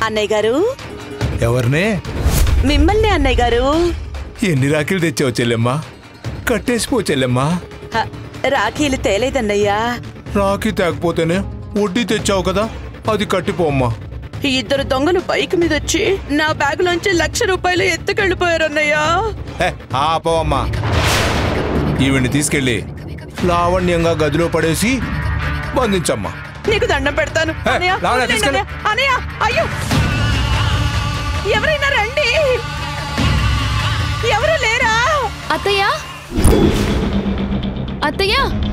అన్నయ్య గారు ఎవరినే మిమ్మల్ని అన్నయ్య గారు ఎన్ని రాఖీలు తెచ్చావు చెల్లెమ్మా కట్టేసిపో చెల్లెమ్మా హ, రాఖీలు తేలేదన్నయ్యా రాఖీ తేకపోతేనే వడ్డీ తెచ్చావు కదా అది కట్టిపోమ్మా ఈ ఇద్దరు దొంగలు బైక్ మీద వచ్చి నా బ్యాగ్ లోంచి లక్ష రూపాయలు ఎత్తుకెళ్ళిపోయారు అన్నయ్యా హే, ఆపవమ్మా ఈవిడ్ని తీసుకెళ్ళి లావణ్యంగా గదిలో పడేసి బంధించమ్మా నీకు దండం పెడతాను హే, అన్నయ్య, లావణ్య, వదిలేయ్ తీసుకెళ్ళు. అన్నయ్య. అన్నయ్య అయ్యో ఎవరైనా రండి ఎవరు లేరా అత్తయ్య అత్తయ్య